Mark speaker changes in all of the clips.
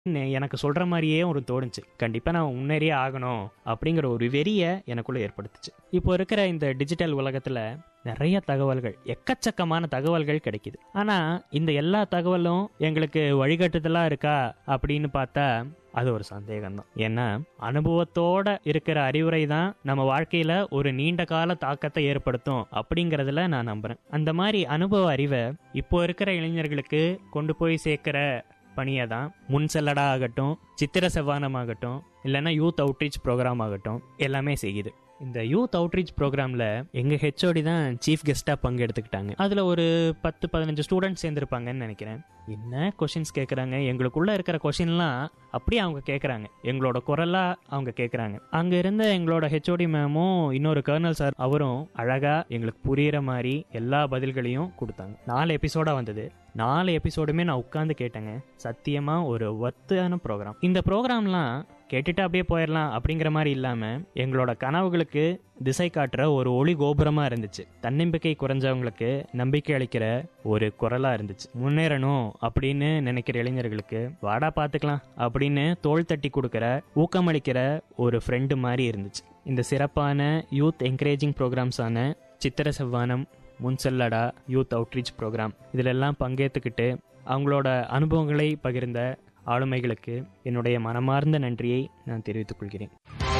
Speaker 1: நே- எனக்கு சொல்ற மாதிரியே ஒரு தோணுச்சு கண்டிப்பா நான் முன்னேறியே ஆகணும் அப்படிங்கிற ஒரு வெறிய எனக்குள்ள ஏற்படுத்துச்சு இப்போ இருக்கிற இந்த டிஜிட்டல் உலகத்துல நிறைய தகவல்கள் எக்கச்சக்கமான தகவல்கள் கிடைக்குது ஆனா இந்த எல்லா தகவலும் எங்களுக்கு வழிகாட்டுதலா இருக்கா அப்படின்னு பார்த்தா அது ஒரு சந்தேகம் தான் ஏன்னா அனுபவத்தோட இருக்கிற அறிவுரை தான் நம்ம வாழ்க்கையில ஒரு நீண்ட கால தாக்கத்தை ஏற்படுத்தும் அப்படிங்கறதுல நான் நம்புறேன் அந்த மாதிரி அனுபவ அறிவை இப்போ இருக்கிற இளைஞர்களுக்கு கொண்டு போய் சேர்க்கிற பணியை தான் முன் செல்லடா ஆகட்டும் சித்திர செவ்வானம் ஆகட்டும் இல்லைன்னா யூத் அவுட்ரீச் ப்ரோக்ராம் ஆகட்டும் எல்லாமே செய்யுது இந்த யூத் அவுட்ரீச் ப்ரோக்ராம்ல எங்க ஹெச்ஓடி தான் சீஃப் கெஸ்டா பங்கெடுத்துக்கிட்டாங்க அதுல ஒரு பத்து பதினஞ்சு ஸ்டூடெண்ட்ஸ் சேர்ந்திருப்பாங்கன்னு நினைக்கிறேன் என்ன கொஷின்ஸ் கேட்குறாங்க எங்களுக்குள்ள இருக்கிற கொஷின்லாம் அப்படியே அவங்க கேட்குறாங்க எங்களோட குரலா அவங்க கேட்குறாங்க அங்க இருந்த எங்களோட ஹெச்ஓடி மேமும் இன்னொரு கர்னல் சார் அவரும் அழகா எங்களுக்கு புரியுற மாதிரி எல்லா பதில்களையும் கொடுத்தாங்க நாலு எபிசோடா வந்தது நாலு எபிசோடுமே நான் உட்காந்து கேட்டேங்க சத்தியமா ஒரு ஒர்த்தான ப்ரோக்ராம் இந்த ப்ரோக்ராம்லாம் கேட்டுட்டு அப்படியே போயிடலாம் அப்படிங்கிற மாதிரி இல்லாம எங்களோட கனவுகளுக்கு திசை காட்டுற ஒரு ஒளி கோபுரமா இருந்துச்சு தன்னம்பிக்கை குறைஞ்சவங்களுக்கு நம்பிக்கை அளிக்கிற ஒரு குரலா இருந்துச்சு முன்னேறணும் அப்படின்னு நினைக்கிற இளைஞர்களுக்கு வாடா பாத்துக்கலாம் அப்படின்னு தோள் தட்டி கொடுக்கிற ஊக்கமளிக்கிற ஒரு ஃப்ரெண்டு மாதிரி இருந்துச்சு இந்த சிறப்பான யூத் என்கரேஜிங் ப்ரோக்ராம்ஸான சித்திர செவ்வானம் முன்செல்லடா யூத் அவுட்ரீச் ப்ரோக்ராம் இதிலெல்லாம் பங்கேற்றுக்கிட்டு அவங்களோட அனுபவங்களை பகிர்ந்த ஆளுமைகளுக்கு என்னுடைய மனமார்ந்த நன்றியை நான் தெரிவித்துக் கொள்கிறேன்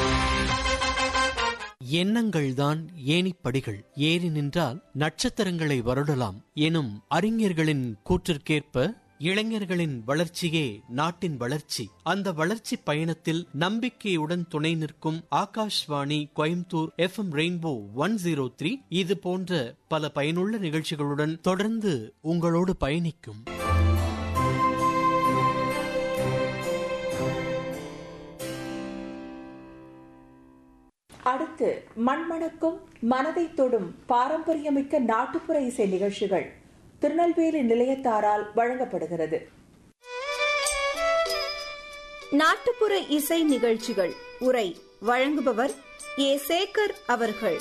Speaker 2: எண்ணங்கள்தான் ஏணிப்படிகள் ஏறி நின்றால் நட்சத்திரங்களை வருடலாம் எனும் அறிஞர்களின் கூற்றிற்கேற்ப இளைஞர்களின் வளர்ச்சியே நாட்டின் வளர்ச்சி அந்த வளர்ச்சி பயணத்தில் நம்பிக்கையுடன் துணை நிற்கும் Akashvani Coimbatore F M rainbow one zero three இது போன்ற பல பயனுள்ள நிகழ்ச்சிகளுடன் தொடர்ந்து உங்களோடு பயணிக்கும்
Speaker 3: அடுத்து மண்மணக்கும் மனதை தொடும் பாரம்பரியமிக்க நாட்டுப்புற இசை நிகழ்ச்சிகள் திருநெல்வேலி நிலையத்தாரால் வழங்கப்படுகிறது
Speaker 4: நாட்டுப்புற இசை நிகழ்ச்சிகள் உரை வழங்குபவர் ஏ சேகர் அவர்கள்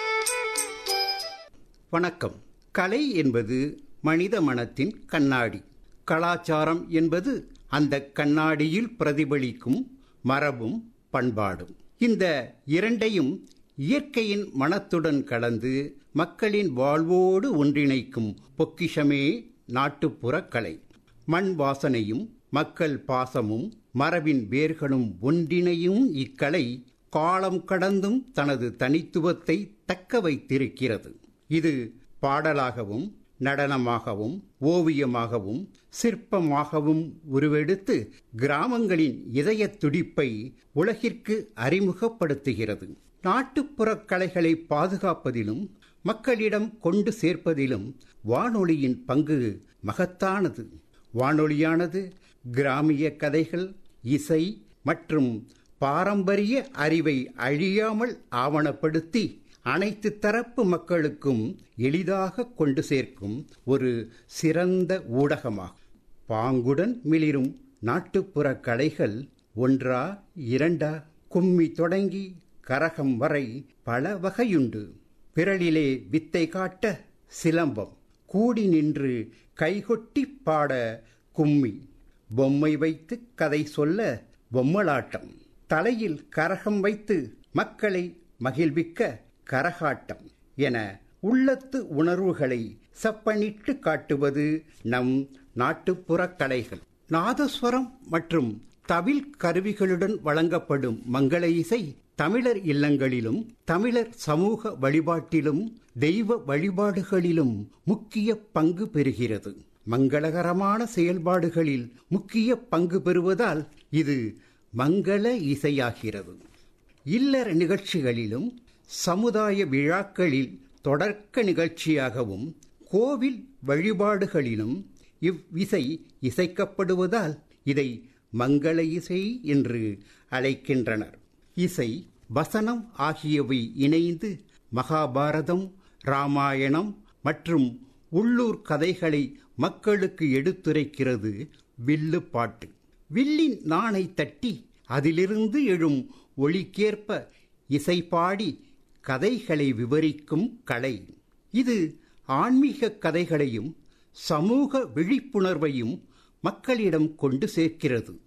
Speaker 5: வணக்கம் கலை என்பது மனித மனத்தின் கண்ணாடி கலாச்சாரம் என்பது அந்த கண்ணாடியில் பிரதிபலிக்கும் மரபும் பண்பாடும் இந்த இரண்டையும் இயற்கையின் மனத்துடன் கலந்து மக்களின் வாழ்வோடு ஒன்றிணைக்கும் பொக்கிஷமே நாட்டுப்புற கலை மண் வாசனையும் மக்கள் பாசமும் மரபின் வேர்களும் ஒன்றிணையும் இக்கலை காலம் கடந்தும் தனது தனித்துவத்தை தக்க வைத்திருக்கிறது இது பாடலாகவும் நடனமாகவும் ஓவியமாகவும் சிற்பமாகவும் உருவெடுத்து கிராமங்களின் இதய துடிப்பை உலகிற்கு அறிமுகப்படுத்துகிறது நாட்டுப்புறக் கலைகளை பாதுகாப்பதிலும் மக்களிடம் கொண்டு சேர்ப்பதிலும் வானொலியின் பங்கு மகத்தானது வானொலியானது கிராமிய கதைகள் இசை மற்றும் பாரம்பரிய அறிவை அழியாமல் ஆவணப்படுத்தி அனைத்து தரப்பு மக்களுக்கும் எளிதாக கொண்டு சேர்க்கும் ஒரு சிறந்த ஊடகமாகும் பாங்குடன் மிளிரும் நாட்டுப்புற கலைகள் ஒன்றா இரண்டா கும்மி தொடங்கி கரகம் வரை பல வகையுண்டு பிறலிலே வித்தை காட்ட சிலம்பம் கூடி நின்று கைகொட்டி பாட கும்மி பொம்மை வைத்து கதை சொல்ல பொம்மலாட்டம் தலையில் கரகம் வைத்து மக்களை மகிழ்விக்க கரகாட்டம் என உள்ளத்து உணர்வுகளை சப்பனிட்டு காட்டுவது நம் நாட்டுப்புற கலைகள் நாதஸ்வரம் மற்றும் தவில் கருவிகளுடன் வழங்கப்படும் மங்கள இசை தமிழர் இல்லங்களிலும் தமிழர் சமூக வழிபாட்டிலும் தெய்வ வழிபாடுகளிலும் முக்கிய பங்கு பெறுகிறது மங்களகரமான செயல்பாடுகளில் முக்கிய பங்கு பெறுவதால் இது மங்கள இசையாகிறது இல்லற நிகழ்ச்சிகளிலும் சமுதாய விழாக்களில் தொடர்க்க நிகழ்ச்சியாகவும் கோவில் வழிபாடுகளிலும் இவ்விசை இசைக்கப்படுவதால் இதை மங்கள இசை என்று அழைக்கின்றனர் இசை வசனம் ஆகியவை இணைந்து மகாபாரதம் ராமாயணம் மற்றும் உள்ளூர் கதைகளை மக்களுக்கு எடுத்துரைக்கிறது வில்லு பாட்டு வில்லின் நாணை தட்டி அதிலிருந்து எழும் ஒளிக்கேற்ப இசை பாடி கதைகளை விவரிக்கும் கலை இது ஆன்மீக கதைகளையும் சமூக விழிப்புணர்வையும் மக்களிடம் கொண்டு சேர்க்கிறது